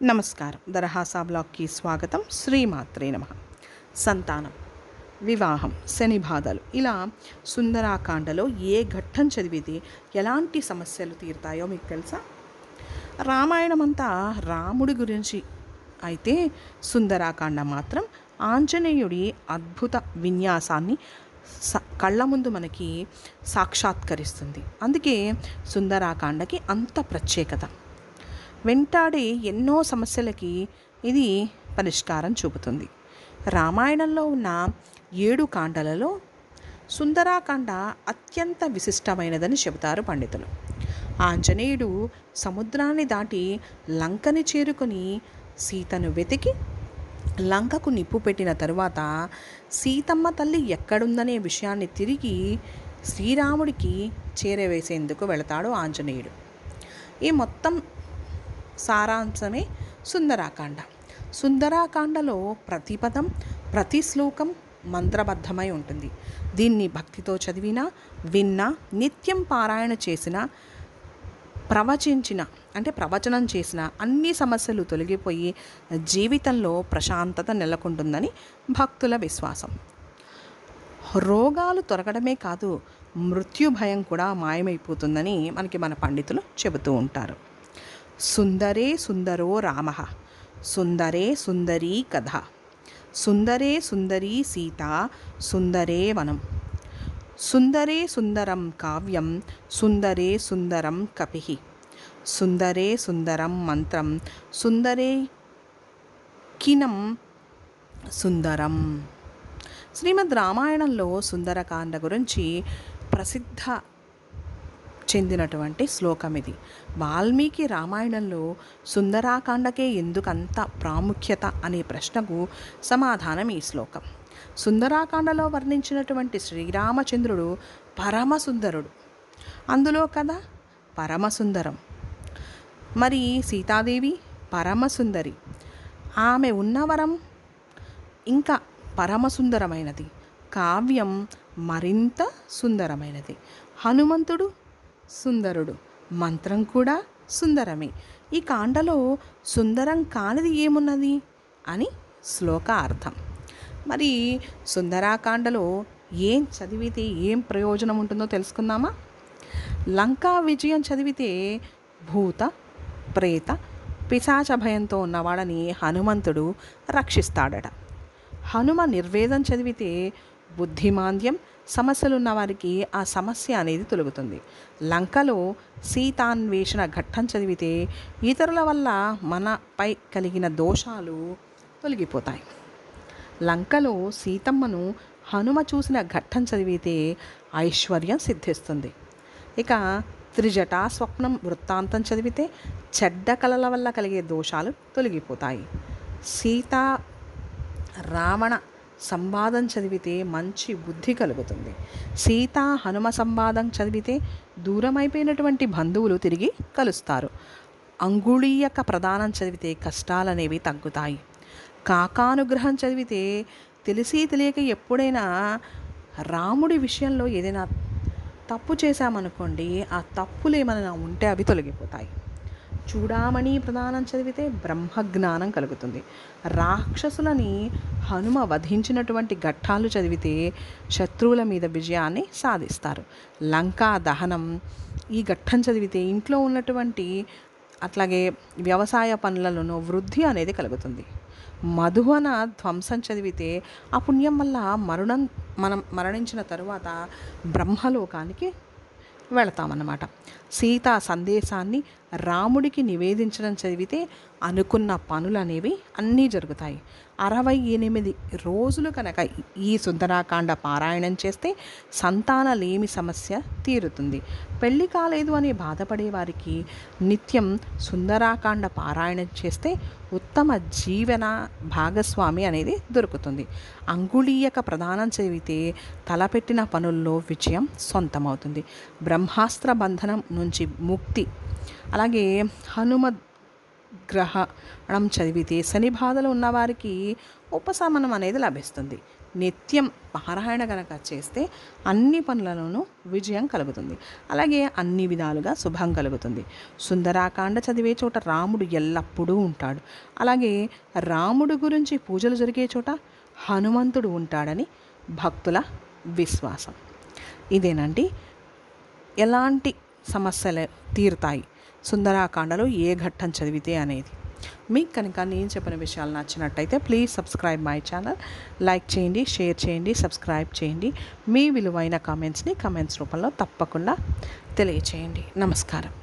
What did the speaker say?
నమస్కారం దరహాసా బ్లాగ్కి స్వాగతం శ్రీమాత్రే నమ సంతానం వివాహం శని బాధలు ఇలా సుందరాకాండలో ఏ ఘట్టం చదివితే ఎలాంటి సమస్యలు తీరుతాయో మీకు తెలుసా రామాయణం అంతా రాముడి గురించి అయితే సుందరాకాండ మాత్రం ఆంజనేయుడి అద్భుత విన్యాసాన్ని స కళ్ళ ముందు మనకి సాక్షాత్కరిస్తుంది అందుకే సుందరాకాండకి అంత ప్రత్యేకత వెంటాడే ఎన్నో సమస్యలకి ఇది పరిష్కారం చూపుతుంది రామాయణంలో ఉన్న ఏడు కాండలలో సుందరాకాండ అత్యంత విశిష్టమైనదని చెబుతారు పండితులు ఆంజనేయుడు సముద్రాన్ని దాటి లంకని చేరుకొని సీతను వెతికి లంకకు నిప్పు పెట్టిన తరువాత సీతమ్మ తల్లి ఎక్కడుందనే విషయాన్ని తిరిగి శ్రీరాముడికి చేరవేసేందుకు వెళతాడు ఆంజనేయుడు ఈ మొత్తం సారాంశమే సుందరాకాండ సుందరాకాండలో ప్రతి పదం ప్రతి శ్లోకం మంత్రబద్ధమై ఉంటుంది దీన్ని భక్తితో చదివినా విన్నా నిత్యం పారాయణ చేసిన ప్రవచించిన అంటే ప్రవచనం చేసిన అన్ని సమస్యలు తొలగిపోయి జీవితంలో ప్రశాంతత నెలకొంటుందని భక్తుల విశ్వాసం రోగాలు తొలగడమే కాదు మృత్యు భయం కూడా మాయమైపోతుందని మనకి మన పండితులు చెబుతూ ఉంటారు సుందరే సుందరో రామ సుందరే సుందరీ కథ సుందరే సుందరీ సీత సుందరే వనం సుందరే సుందరం కావ్యం సుందరే సుందరం కపి సుందరే సుందరం మంత్రం సుందరే కినం సుందరం శ్రీమద్ రామాయణంలో సుందరకాండ గురించి ప్రసిద్ధ చెందినటువంటి శ్లోకం ఇది వాల్మీకి రామాయణంలో సుందరాకాండకే ఎందుకంత ప్రాముఖ్యత అనే ప్రశ్నకు సమాధానం ఈ శ్లోకం సుందరాకాండలో వర్ణించినటువంటి శ్రీరామచంద్రుడు పరమసుందరుడు అందులో కదా పరమసుందరం మరి సీతాదేవి పరమసుందరి ఆమె ఉన్నవరం ఇంకా పరమసుందరమైనది కావ్యం మరింత సుందరమైనది హనుమంతుడు సుందరుడు మంత్రం కూడా సుందరమే ఈ కాండలో సుందరం కానిది ఏమున్నది అని శ్లోక అర్థం మరి సుందరాకాండలో ఏం చదివితే ఏం ప్రయోజనం ఉంటుందో తెలుసుకుందామా లంకా విజయం చదివితే భూత ప్రేత పిశాచ భయంతో ఉన్నవాడని హనుమంతుడు రక్షిస్తాడట హనుమ నిర్వేదం చదివితే బుద్ధిమాంద్యం సమస్యలున్న వారికి ఆ సమస్య అనేది తొలగుతుంది లంకలో సీతాన్వేషణ ఘట్టం చదివితే ఇతరుల వల్ల మనపై కలిగిన దోషాలు తొలగిపోతాయి లంకలో సీతమ్మను హనుమ చూసిన ఘట్టం చదివితే ఐశ్వర్యం సిద్ధిస్తుంది ఇక త్రిజటా స్వప్నం వృత్తాంతం చదివితే చెడ్డ కళల వల్ల కలిగే దోషాలు తొలగిపోతాయి సీతా రావణ సంవాదం చదివితే మంచి బుద్ధి కలుగుతుంది సీతా హనుమ సంవాదం చదివితే దూరమైపోయినటువంటి బంధువులు తిరిగి కలుస్తారు అంగుళీయక ప్రదానం చదివితే కష్టాలనేవి తగ్గుతాయి కాకానుగ్రహం చదివితే తెలిసి తెలియక ఎప్పుడైనా రాముడి విషయంలో ఏదైనా తప్పు చేశామనుకోండి ఆ తప్పులు ఏమైనా ఉంటే అవి తొలగిపోతాయి చూడామణి ప్రధానం చదివితే బ్రహ్మజ్ఞానం కలుగుతుంది రాక్షసులని హనుమ వధించినటువంటి ఘట్టాలు చదివితే శత్రువుల మీద విజయాన్ని సాధిస్తారు లంకా దహనం ఈ ఘట్టం చదివితే ఇంట్లో ఉన్నటువంటి అట్లాగే వ్యవసాయ పనులలోనూ వృద్ధి అనేది కలుగుతుంది మధువన ధ్వంసం చదివితే ఆ పుణ్యం వల్ల మరణం మనం మరణించిన తరువాత బ్రహ్మలోకానికి వెళతామన్నమాట సీతా సందేశాన్ని రాముడికి నివేదించడం చదివితే అనుకున్న పనులు అనేవి అన్నీ జరుగుతాయి అరవై ఎనిమిది రోజులు కనుక ఈ సుందరాకాండ పారాయణం చేస్తే సంతానలేమి సమస్య తీరుతుంది పెళ్లి కాలేదు అని బాధపడే వారికి నిత్యం సుందరాకాండ పారాయణం చేస్తే ఉత్తమ జీవన భాగస్వామి అనేది దొరుకుతుంది అంగుళీయక ప్రధానం చదివితే తలపెట్టిన పనుల్లో విజయం సొంతమవుతుంది బ్రహ్మాస్త్ర బంధనం నుంచి ముక్తి అలాగే హనుమ గ్రహణం చదివితే శని బాధలు ఉన్నవారికి ఉపశమనం అనేది లభిస్తుంది నిత్యం పారాయణ గనక చేస్తే అన్ని పనులలోనూ విజయం కలుగుతుంది అలాగే అన్ని విధాలుగా శుభం కలుగుతుంది సుందరాకాండ చదివే చోట రాముడు ఎల్లప్పుడూ ఉంటాడు అలాగే రాముడు గురించి పూజలు జరిగే చోట హనుమంతుడు ఉంటాడని భక్తుల విశ్వాసం ఇదేనండి ఎలాంటి సమస్యలు తీరుతాయి సుందరాకాండలో ఏ ఘట్టం చదివితే అనేది మీకు కనుక నేను చెప్పిన విషయాలు నచ్చినట్టయితే please subscribe my channel like చేయండి షేర్ చేయండి సబ్స్క్రైబ్ చేయండి మీ విలువైన కామెంట్స్ని కామెంట్స్ రూపంలో తప్పకుండా తెలియచేయండి నమస్కారం